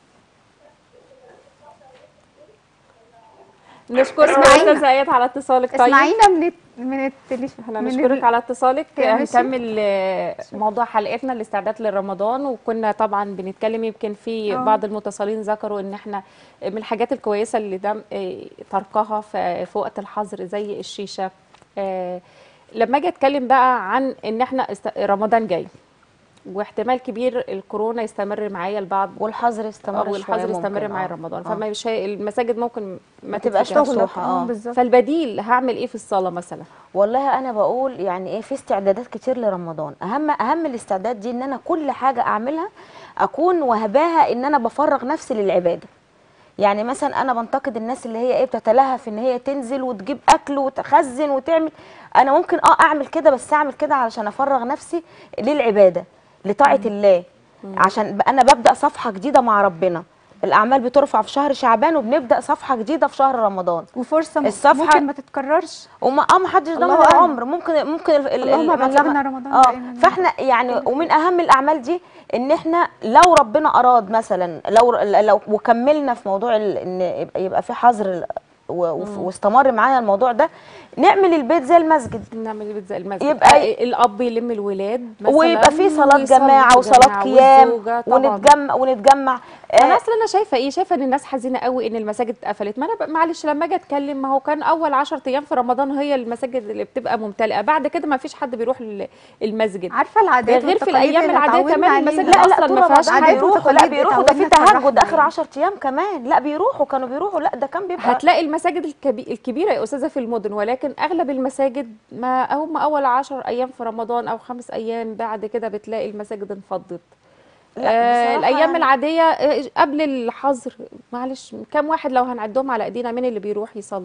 نشكرك يا اسمعينا. استاذة ايات على اتصالك طيب اسمعينا من الت- من التليفون احنا نشكرك على اتصالك يا ماشي. هنكمل آه، موضوع حلقتنا الاستعداد لرمضان وكنا طبعا بنتكلم يمكن في آه. بعض المتصلين ذكروا ان احنا من الحاجات الكويسه اللي دم آه، تركها في في وقت الحظر زي الشيشه آه، لما اجي اتكلم بقى عن ان احنا است- رمضان جاي واحتمال كبير الكورونا يستمر معايا البعض والحظر يستمر او الحظر شوية يستمر ممكن، معايا آه. رمضان آه. فما مش هي- المساجد ممكن ما ما تبقاش تتفتحش. مفتوحة. اه آه. بالظبط فالبديل هعمل ايه في الصلاه مثلا والله انا بقول يعني ايه في استعدادات كتير لرمضان اهم اهم الاستعداد دي ان انا كل حاجه اعملها اكون وهباها ان انا بفرغ نفسي للعباده يعني مثلا انا بنتقد الناس اللي هي ايه بتتلهف ان هي تنزل وتجيب اكل وتخزن وتعمل انا ممكن اه اعمل كده بس اعمل كده علشان افرغ نفسي للعباده لطاعه الله عشان ب- انا ببدا صفحه جديده مع ربنا الاعمال بترفع في شهر شعبان وبنبدا صفحه جديده في شهر رمضان وفرصه م- الصفحة- ممكن ما تتكررش وما اه ما حدش ضامن الله أعلم. العمر ممكن ممكن ال- ال- اللهم ال- بلغنا رمضان اه دائما. فاحنا يعني ومن اهم الاعمال دي ان احنا لو ربنا اراد مثلا لو لو وكملنا في موضوع ال- ان يبقى, يبقى في حظر و- وف- واستمر معايا الموضوع ده نعمل البيت زي المسجد نعمل البيت زي المسجد يبقى- آه، الاب يلم الولاد مثلا ويبقى في صلاه ويصلوا جماعه وصلاه جماعة قيام والزوجة طبعاً. ونتجمع ونتجمع انا آه اصلا انا شايفه ايه شايفه ان الناس حزينه قوي ان المساجد اتقفلت ما انا ب- معلش لما اجي اتكلم ما هو كان اول 10 ايام في رمضان هي المساجد اللي بتبقى ممتلئه بعد كده ما فيش حد بيروح ال- المسجد عارفه العادات غير في والتقاليد الأيام اللي العادية اتعودنا كمان عليها. المساجد لا لا أصلاً طول ما فيهاش رمضان عادات بيروحوا لا وتقاليد بيروحوا ده في اتعودنا تهجد اتفرحنا اخر بيها. 10 ايام كمان لا بيروحوا كانوا بيروحوا لا ده كان بيبقى هتلاقي المساجد الكبي... الكبيره يا استاذه في المدن ولكن اغلب المساجد ما هم اول 10 ايام في رمضان او خمس ايام بعد كده بتلاقي المساجد انفضت لا، آه بصراحة الايام يعني- العاديه آه، قبل الحظر معلش كم واحد لو هنعدهم على ايدينا مين اللي بيروح يصلي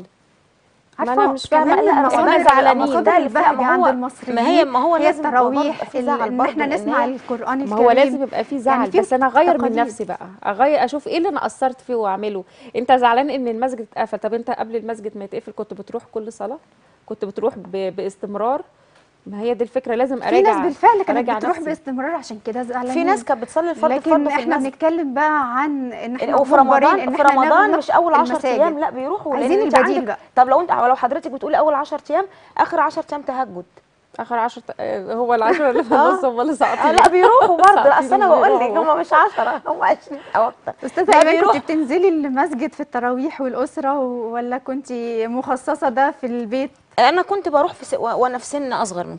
ما انا مش فاهمه كمان لا المصادر- احنا زعلانين مصادر ده البهجة ما عند هو- المصريين ما هي- ما هو هي لازم يبقى برضه التراويح في ال- زعل ان برضه احنا لأن نسمع هي- القران الكريم ما هو لازم يبقى في زعل يعني في بس انا اغير من تقاليد. نفسي بقى اغير اشوف ايه اللي انا قصرت فيه واعمله انت زعلان ان المسجد اتقفل طب انت قبل المسجد ما يتقفل كنت بتروح كل صلاه كنت بتروح ب... باستمرار ما هي دي الفكره لازم في اراجع ناس بالفعل كانت أراجع بتروح نفسي. باستمرار عشان كده زعلانين في ناس كانت بتصلي الفرض لكن فرض في احنا المسجد بنتكلم بقى عن ان احنا وفي مجبرين رمضان ان في احنا رمضان نغلق مش اول 10 المساجد. ايام لا بيروحوا لأن عايزين انت البديل عندك- بقى. طب لو انت لو حضرتك بتقولي اول 10 ايام اخر 10 ايام تهجد اخر 10 هو العشرة اللي في النص هم اللي آه ساقطين لا بيروحوا برضه لا اصل انا ساعتين بقول لك بيروحوا. هم مش 10 هم 20 او اكتر استاذه لا ايمان بيروح- كنت بتنزلي المسجد في التراويح والاسره ولا كنت مخصصه ده في البيت انا كنت بروح في س... و- وانا في سن اصغر من كده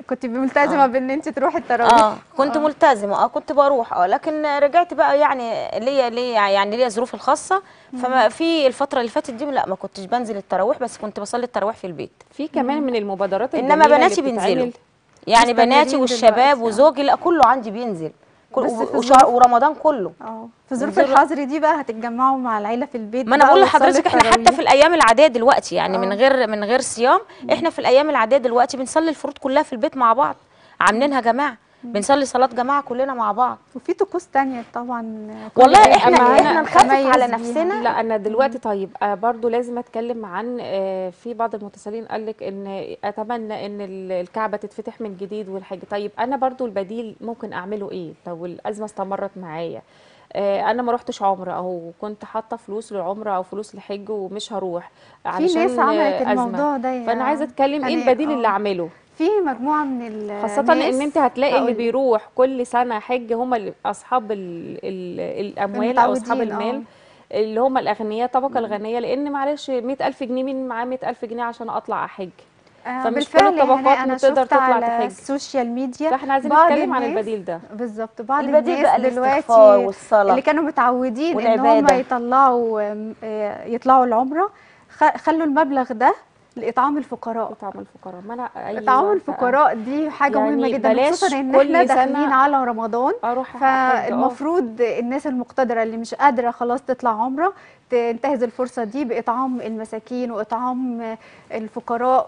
كنت ملتزمه بان انت تروحي التراويح اه كنت ملتزمه اه كنت بروح اه لكن رجعت بقى يعني ليا ليا يعني ليا ظروفي الخاصه فما في الفتره اللي فاتت دي لا ما كنتش بنزل التراويح بس كنت بصلي التراويح في البيت في كمان من المبادرات انما الجميلة اللي بناتي بينزلوا بتتعمل يعني مستمرين بناتي دلوقتي، والشباب آه. وزوجي لا كله عندي بينزل كل بس في وشهر ظروف- ورمضان كله اه في ظروف نزلوا- الحظر دي بقى هتتجمعوا مع العيله في البيت ما انا بقى بقول وتصلوا لحضرتك احنا حتى التراويح. في الايام العاديه دلوقتي يعني من آه. غير من غير صيام احنا في الايام العاديه دلوقتي بنصلي الفروض كلها في البيت مع بعض عاملينها جماعه بنصلي صلاه جماعه كلنا مع بعض وفي طقوس تانية طبعا كل والله بيت احنا أما أنا احنا نخفف متميز على بيها. نفسنا لا انا دلوقتي طيب آه برضو لازم اتكلم عن آه في بعض المتصلين قال لك ان اتمنى ان ال- الكعبه تتفتح من جديد والحاجه طيب انا برضو البديل ممكن اعمله ايه لو الازمه استمرت معايا آه انا ما روحتش عمره او كنت حاطه فلوس للعمره او فلوس لحج ومش هروح في علشان ناس عملت آه، أزمة. الموضوع ده يا- فانا عايزه اتكلم ايه يعني البديل آه. اللي اعمله في مجموعه من ال خاصة ناس ان انت هتلاقي اللي هقول- بيروح كل سنة حج هم اللي اصحاب ال ال الاموال او اصحاب المتعودين، المال اللي هم الاغنياء الطبقة الغنية لان معلش 100000 جنيه مين معاه 100000 جنيه عشان اطلع احج آه، فمش بالفعل كل يا الطبقات هناء انا بتقدر شفت تطلع على تحج. السوشيال ميديا فاحنا عايزين بعض نتكلم عن الناس- البديل ده بالظبط بعض البديل بقى الناس الاستغفار دلوقتي والصلاة. اللي كانوا متعودين ان هم والعبادة. يطلعوا آم، آه، يطلعوا العمره خ- خلوا المبلغ ده لاطعام الفقراء اطعام الفقراء ما انا أيوة اطعام الفقراء دي حاجه يعني مهمه جدا بلاش خصوصا ان كل احنا سنة داخلين على رمضان اروح أحج، آه. فالمفروض الناس المقتدره اللي مش قادره خلاص تطلع عمره تنتهز الفرصه دي باطعام المساكين واطعام الفقراء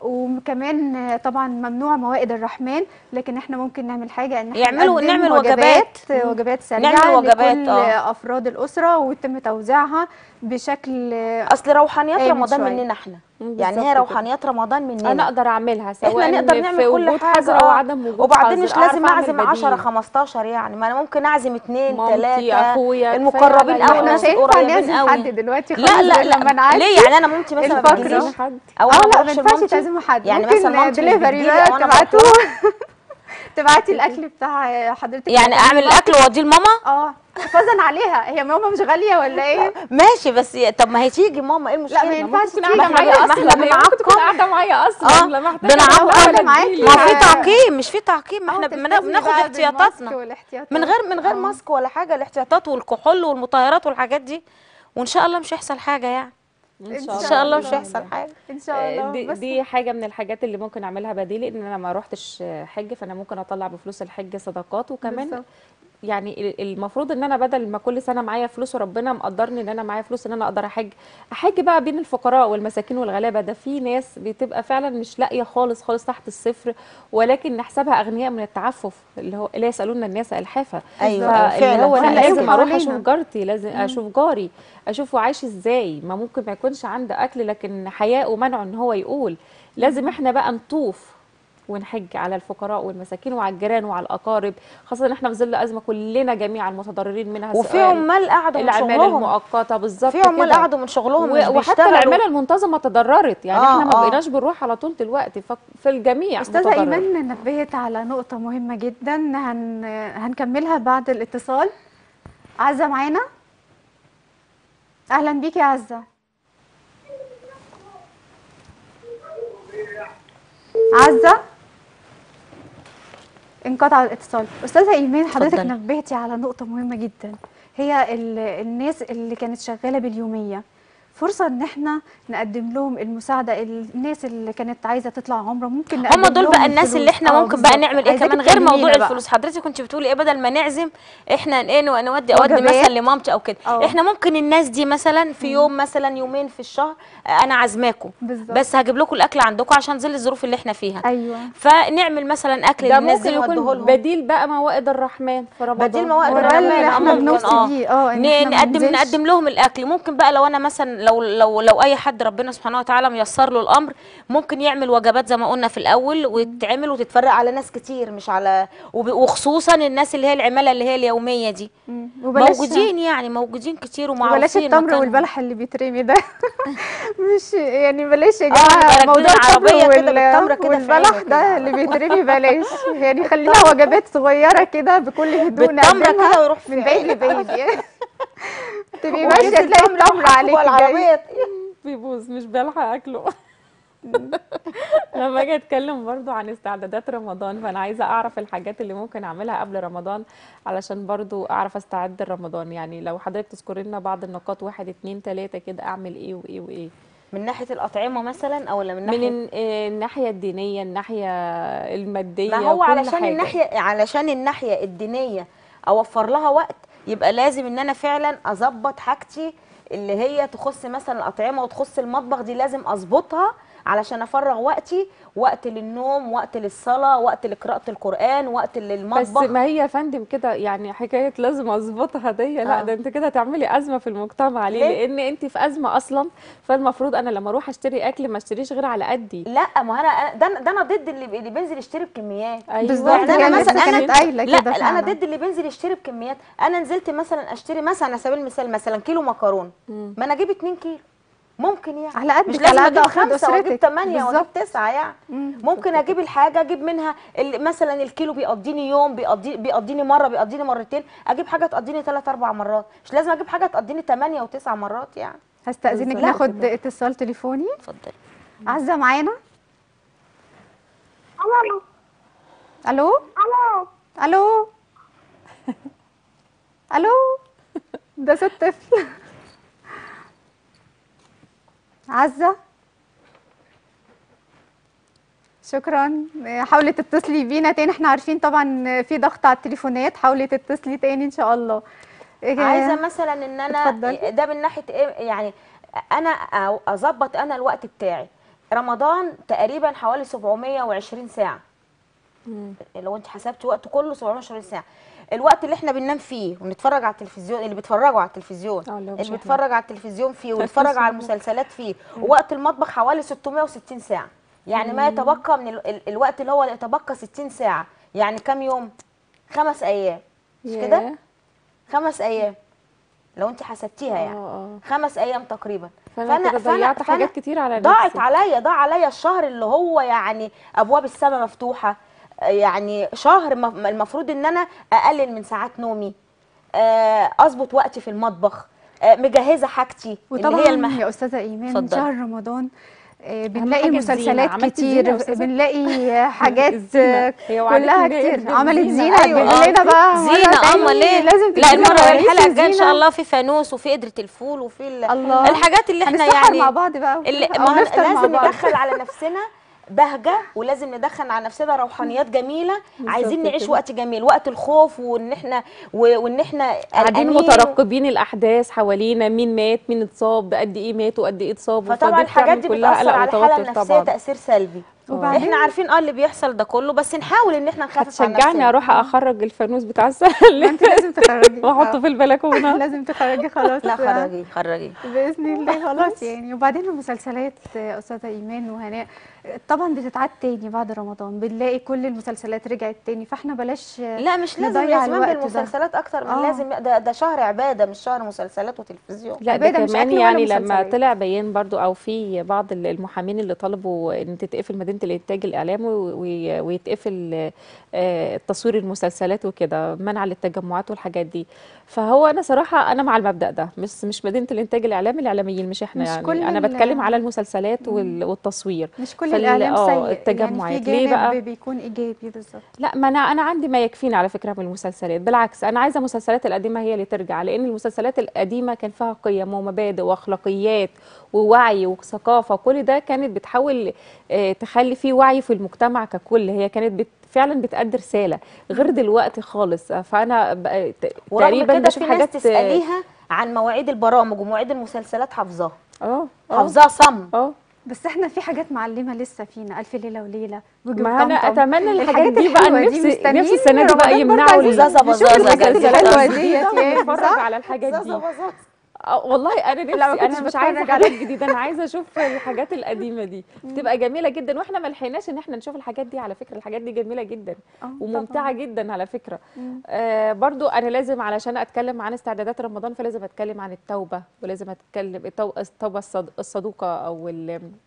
وكمان طبعا ممنوع موائد الرحمن لكن احنا ممكن نعمل حاجه ان احنا يعملوا- نقدم نعمل وجبات وجبات. وجبات سريعه نعمل وجبات، لكل آه. افراد الاسره ويتم توزيعها بشكل اصل روحانيات آمن رمضان شوية. مننا احنا مم، يعني بالظبط هي كده. روحانيات رمضان مننا انا اقدر اعملها سواء احنا نقدر في نعمل كل وجود حاجه حظر او آه. عدم وجود وبعدين حظر، مش لازم أعرف أعمل اعزم 10 بديل. 15 يعني ما انا ممكن اعزم اثنين مامتي، ثلاثه أخويا، المقربين كفاية قوي عليا. ناس مش هينفع قريبين نعزم قوي حد دلوقتي لا خالص لا غير لما لا نعدي ليه يعني انا مامتي مثلا ما الفقرة. بتجيش حد او اه انا لا ما ما بروحش ينفعش لمامتي. تعزموا حد يعني ممكن مثلا مامتي مش دليفري بتجيلي بقى أو أنا تبعتوه تبعتي الاكل بتاع حضرتك يعني مكان اعمل المطعم. الاكل واوديه لماما اه حفاظا عليها هي ماما مش غاليه ولا ايه ماشي بس طب ما هي تيجي ماما ايه المشكله لا ما ينفعش ممكن تيجي قاعده ما معايا إحنا- ما اصلا إحنا هي ممكن تكون قاعده معايا اصلا اه لا محتاجه بنعقم ولا معاكي. تجيلي. ما في لا. تعقيم مش في تعقيم ما أو احنا بن- تلتزمي بناخد بقى احتياطاتنا بالماسك والاحتياطات. من غير من غير آه. ماسك ولا حاجه الاحتياطات والكحول والمطهرات والحاجات دي وان شاء الله مش هيحصل حاجه يعني ان شاء الله مش هيحصل حاجه ان شاء الله دي, بس دي حاجه من الحاجات اللي ممكن اعملها بديل ان انا ما روحتش حج فانا ممكن اطلع بفلوس الحج صدقات وكمان بالظبط. يعني ال- المفروض ان انا بدل ما كل سنه معايا فلوس وربنا مقدرني ان انا معايا فلوس ان انا اقدر احج احج بقى بين الفقراء والمساكين والغلابه ده في ناس بتبقى فعلا مش لاقيه خالص خالص تحت الصفر ولكن نحسبها اغنياء من التعفف اللي هو لا يسالون الناس الحافه أيوة، فاللي فعلا، هو انا فعلا. لازم اروح حوالينا. اشوف جارتي لازم اشوف جاري اشوفه عايش ازاي ما ممكن ما يكونش عنده اكل لكن حياء ومنع ان هو يقول لازم احنا بقى نطوف ونحج على الفقراء والمساكين وعلى الجيران وعلى الاقارب خاصه ان احنا في ظل ازمه كلنا جميعا متضررين منها وفي سواء عمال قعدوا من العماله شغلهم المؤقته بالظبط في عمال كده. قعدوا من شغلهم و- مش وحتى بيشتغلوا العماله المنتظمه تضررت يعني آه، احنا ما آه. بقيناش بنروح على طول دلوقتي ففي الجميع استاذه متضرر. ايمان نبهت على نقطه مهمه جدا هن... هنكملها بعد الاتصال عزه معانا اهلا بيكي يا عزه عزه انقطع الاتصال استاذه ايمان حضرتك اتفضلي. نبهتي على نقطه مهمه جدا هي ال... الناس اللي كانت شغاله باليوميه فرصه ان احنا نقدم لهم المساعده الناس اللي كانت عايزه تطلع عمره ممكن هم نقدم دول لهم بقى الناس الفلوس. اللي احنا آه، ممكن بقى بالظبط. نعمل ايه عايزاكي كمان غير تكلمينا موضوع بقى. الفلوس حضرتك كنت بتقولي ايه بدل ما نعزم احنا ايه نو- نودي اودي وجبات. مثلا لمامتي او كده آه. احنا ممكن الناس دي مثلا في يوم مثلا يومين في الشهر آه، انا عازماكم بالظبط. بس هجيب لكم الاكل عندكم عشان ظل الظروف اللي احنا فيها ايوه فنعمل مثلا اكل ده للناس ممكن دي نوديه يكون لهم بديل بقى موائد الرحمن في رمضان بديل موائد وده الرحمن اللي آه، احنا ممكن، بنوصي آه. بيه اه إن ن- إحنا ما نقدم ننزلش. نقدم لهم الاكل ممكن بقى لو انا مثلا لو لو لو اي حد ربنا سبحانه وتعالى ميسر له الامر ممكن يعمل وجبات زي ما قلنا في الاول وتتعمل وتتفرق على ناس كتير مش على وب- وخصوصا الناس اللي هي العماله اللي هي اليوميه دي مم. وبلاش موجودين يعني موجودين كتير وبلاش ومعروفين التمر مكانهم. والبلح اللي بيترمي ده مش يعني بلاش يا آه، جماعه راكبين موضوع التمر العربية كده وال- بالتمرة كده في والبلح عينه ده كده. اللي بيترمي بلاش يعني خلينا وجبات صغيره كده بكل هدوء بالتمرة نقدمها كده ويروح في من بعيد عينه. لبعيد يعني تبقي وكيس ماشيه تلاقي التمر التمر يحط عليك جوه جاي العربية. بيبوظ مش بلحق اكله لما اجي اتكلم برضو عن استعدادات رمضان فانا عايزه اعرف الحاجات اللي ممكن اعملها قبل رمضان علشان برضو اعرف استعد لرمضان يعني لو حضرتك تذكري لنا بعض النقاط واحد اتنين تلاته كده اعمل ايه وايه وايه من ناحيه الاطعمه مثلا او ولا من من ناحيه الن- آه، الناحيه الدينيه الناحيه الماديه ما هو وكل علشان حاجة. الناحيه علشان الناحيه الدينيه اوفر لها وقت يبقى لازم ان انا فعلا اظبط حاجتي اللي هي تخص مثلا الاطعمه وتخص المطبخ دي لازم اظبطها علشان افرغ وقتي وقت للنوم وقت للصلاه وقت لقراءه القران وقت بس للمطبخ ما هي يا فندم كده يعني حكايه لازم اظبطها دي لا آه. ده انت كده تعملي ازمه في المجتمع ليه؟ ليه؟ لان انت في ازمه اصلا فالمفروض انا لما اروح اشتري اكل ما اشتريش غير على قدي لا ما انا ده ده انا ضد اللي اللي بينزل يشتري بكميات أيوة. بالظبط يعني هي انا لسه مثلا كانت انا قايله لا كده انا فعلا. ضد اللي بينزل يشتري بكميات انا نزلت مثلا اشتري مثلا على سبيل المثال مثلا كيلو مكرونه ما انا اجيب 2 كيلو ممكن يعني على قدك، مش لازم على قد اجيب أفراد خمسه واجيب أسرتك. ثمانيه واجيب بالظبط. تسعه يعني مم. ممكن اجيب الحاجه اجيب منها ال- مثلا الكيلو بيقضيني يوم بيقضي بيقضيني مره بيقضيني مرتين اجيب حاجه تقضيني ثلاث اربع مرات مش لازم اجيب حاجه تقضيني ثمانيه وتسع مرات يعني هستأذنك بالظبط ناخد كده. اتصال تليفوني اتفضلي عزة معانا الو الو الو الو الو ده صوت طفل عزة شكرا حاولي تتصلي بينا تاني احنا عارفين طبعا في ضغط على التليفونات حاولي تتصلي تاني ان شاء الله عايزه مثلا ان انا اتفضلي. ده من ناحيه ايه يعني انا أ- اظبط انا الوقت بتاعي رمضان تقريبا حوالي 720 ساعه لو انت حسبتي وقته كله 720 ساعه الوقت اللي احنا بننام فيه ونتفرج على التلفزيون اللي بيتفرجوا على التلفزيون اه، اللي هو مش اللي احنا. بيتفرج على التلفزيون فيه ويتفرج على المسلسلات فيه ووقت المطبخ حوالي 660 ساعه يعني ما يتبقى من ال- ال- الوقت اللي هو يتبقى 60 ساعه يعني كام يوم خمس ايام مش كده ياه. خمس ايام لو انت حسبتيها يعني اه خمس ايام تقريبا فانا كده ضيعت حاجات كتير على ضاعت نفسي. عليا ضاع عليا الشهر اللي هو يعني ابواب السماء مفتوحه آه، يعني شهر م- المفروض ان انا اقلل من ساعات نومي آه، اظبط وقتي في المطبخ آه، مجهزه حاجتي اللي وطبعا هي المح... يا استاذه ايمان اتفضلي. شهر رمضان آه، بنلاقي حاجة الزينة. مسلسلات عملتي كتير زينة يا أستاذة؟ بنلاقي حاجات الزينة. آه، هي وعدتني كلها إن هي كتير تجيب عملت زينة. زينه أيوة، قول لنا بقى مرة زينه تاني اما ليه لازم لا تجيب المره لنا الحلقه الجايه ان زينة. شاء الله في فانوس وفي قدره الفول وفي ال- الله الحاجات اللي احنا هنسحر يعني مع بعض بقى اللي أو ما هن- نفطر مع لازم بعض. ندخل على نفسنا بهجه ولازم ندخل على نفسنا روحانيات جميله عايزين نعيش كده. وقت جميل وقت الخوف وان احنا و- وان احنا قاعدين قلقانين. مترقبين الاحداث حوالينا مين مات مين اتصاب قد ايه مات وقد ايه اتصابوا فطبعا فدي الحاجات بتعمل دي كلها بتاثر قلق على الحاله وتوتر النفسيه طبعا تاثير سلبي وبعدين- احنا عارفين اه اللي بيحصل ده كله بس نحاول ان احنا نخفف عن هتشجعني نفسنا اروح اخرج الفانوس بتاع ما السهل انت لازم تخرجي واحطه آه. في البلكونه لازم تخرجي خلاص لا خرجي خرجي باذن الله خلاص يعني وبعدين المسلسلات آه، استاذه ايمان وهناء آه، طبعا بتتعاد تاني بعد رمضان بنلاقي كل المسلسلات رجعت تاني فاحنا بلاش آه، لا مش لازم نضيع الاهتمام الوقت ده. بالمسلسلات اكتر من آه. لازم ده, ده شهر عباده مش شهر مسلسلات وتلفزيون لا ده عبادة مش كمان أكل ولا يعني لما مسلسلات. طلع بيان برضو او في بعض ال- المحامين اللي طلبوا ان تتقفل مدينه الانتاج الاعلامي وي- ويتقفل آه، تصوير المسلسلات وكده منع للتجمعات والحاجات دي فهو انا صراحه انا مع المبدا ده مش مش مدينه الانتاج الاعلامي الاعلاميين مش احنا مش يعني كل انا ال- بتكلم على المسلسلات وال- والتصوير مش كل فال- الاعلام آه، سيء التجمعات. يعني في ليه جانب بقى؟ بيكون ايجابي بالظبط لا ما انا انا عندي ما يكفيني على فكره من المسلسلات بالعكس انا عايزه المسلسلات القديمه هي اللي ترجع لان المسلسلات القديمه كان فيها قيم ومبادئ واخلاقيات ووعي وثقافه كل ده كانت بتحاول آه، تخلي فيه وعي في المجتمع ككل هي كانت بت فعلا بتأدي رساله غير دلوقتي خالص آه، فانا بقى ت- ورغم تقريبا كده بشوف في ناس حاجات تساليها عن مواعيد البرامج ومواعيد المسلسلات حافظاها اه اه حافظاها صم اه بس احنا في حاجات معلمه لسه فينا الف ليله وليله وجوب ما انا طمطم. اتمنى الحاجات دي بقى الحلوة دي نفسي مستنيين نفسي السنه دي بقى رمضان برضه يمنعوا عايزين زازا نشوف بزازا المسلسلات جديدة. الحلوه زازا ديت يعني نتفرج صح؟ على الحاجات دي زازا بزازا. اه والله انا لا، ما نفسي كنتش انا مش عايزه بتفرج حاجات عليه. جديده انا عايزه اشوف الحاجات القديمه دي بتبقى جميله جدا واحنا ما لحقناش ان احنا نشوف الحاجات دي على فكره الحاجات دي جميله جدا آه، وممتعه جدا على فكره آه برضو انا لازم علشان اتكلم عن استعدادات رمضان فلازم اتكلم عن التوبه ولازم اتكلم التو- التوبه الصد- الصدوقه او ال-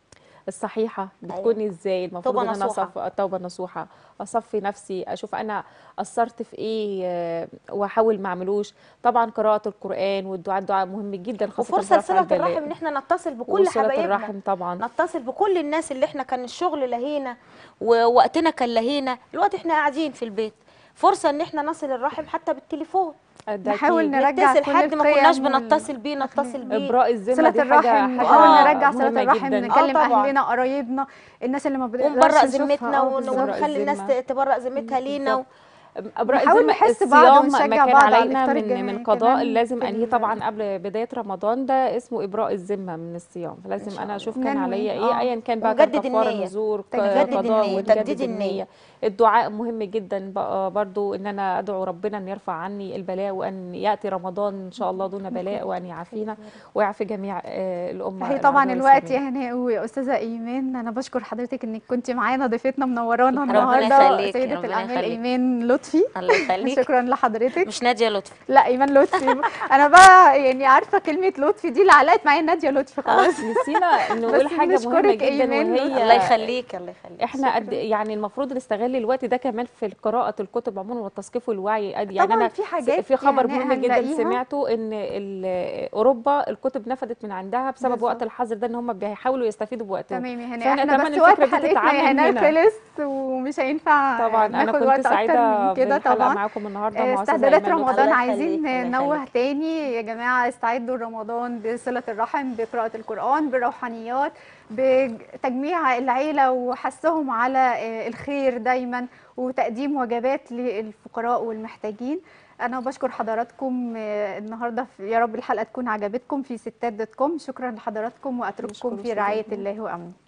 الصحيحه بتكون ازاي المفروض توبة ان انا نصوحة. اصف التوبه نصوحه اصفي نفسي اشوف انا قصرت في ايه آه، واحاول ما اعملوش طبعا قراءه القران والدعاء الدعاء مهم جدا خاصه وفرصه في رفع لصله البلاء. الرحم ان احنا نتصل بكل وصلة حبايبنا الرحم طبعا نتصل بكل الناس اللي احنا كان الشغل لهينا ووقتنا كان لهينا دلوقتي احنا قاعدين في البيت فرصه ان احنا نصل الرحم حتى بالتليفون ده نحاول أكيد. نرجع نتصل كل حد ما القيم كناش وال- بنتصل بيه نتصل بيه ابراء الذمه صلة دي حاجه الرحم حاجه نحاول نرجع صلة مهمة الرحم جدا. نكلم آه طبعاً. أهلنا قرايبنا الناس اللي ما بنقدرش ونبرأ نشوفها. ذمتنا آه، ون- بالظبط. ونبرأ ونخلي الناس الذمة. تبرأ ذمتها لينا و... ابراء نحاول الذمه نحس بعض الصيام ونشجع ما كان بعض على علينا الإفطار من الجماعي من قضاء كمان لازم في انهيه ال- طبعا قبل بدايه رمضان ده اسمه ابراء الذمه من الصيام فلازم شاء انا الله. اشوف كان ننوي. عليا ايه آه. ايا كان بقى كان ونجدد كفاره النية. نذور ق- تجدد قضاء النية. ونجدد تجديد النية. النيه الدعاء مهم جدا بقى برضو ان انا ادعو ربنا ان يرفع عني البلاء وان ياتي رمضان ان شاء الله دون بلاء وان يعافينا ويعفي جميع آه، الامه هي طبعا العدو الوقت الإسلامي. يا هناء واستاذه ايمان انا بشكر حضرتك انك كنت معانا ضيفتنا منورانا ربنا النهارده يخليك، سيده ربنا الاعمال يخليك. ايمان لطفي الله يخليك شكرا لحضرتك مش ناديه لطفي لا ايمان لطفي انا بقى يعني عارفه كلمه لطفي دي اللي علقت معايا ناديه لطفي خلاص نسينا نقول بس حاجه مهمه بنشكرك جدا إيمان. وهي الله يخليك الله يخليك احنا قد يعني المفروض نستغل الوقت ده كمان في قراءة الكتب عموما والتثقيف والوعي يعني طبعاً انا في حاجات في خبر يعني مهم جدا هنلاقيها. سمعته ان ال- اوروبا الكتب نفدت من عندها بسبب بالظبط. وقت الحظر ده ان هم بيحاولوا يستفيدوا بوقتهم تمام يا هناء فاحنا احنا كمان بس وقت الفكرة دي حلقتنا يا تتعمم هناء هنا. خلص ومش هينفع طبعا انا ناخد كنت وقت اكتر سعيدة من كده بالحلقة طبعا معاكم النهارده مع استاذة استعدادات ايمان رمضان الله عايزين يخليك، الله ننوه يخليك. تاني يا جماعه استعدوا لرمضان بصله الرحم بقراءه القران بالروحانيات بتجميع العيله وحثهم على آه، الخير دايما وتقديم وجبات للفقراء والمحتاجين انا بشكر حضراتكم آه، النهارده في- يا رب الحلقه تكون عجبتكم في ستات دوت كوم شكرا لحضراتكم واترككم نشكر في أستاذة رعايه إيمان. الله وامنه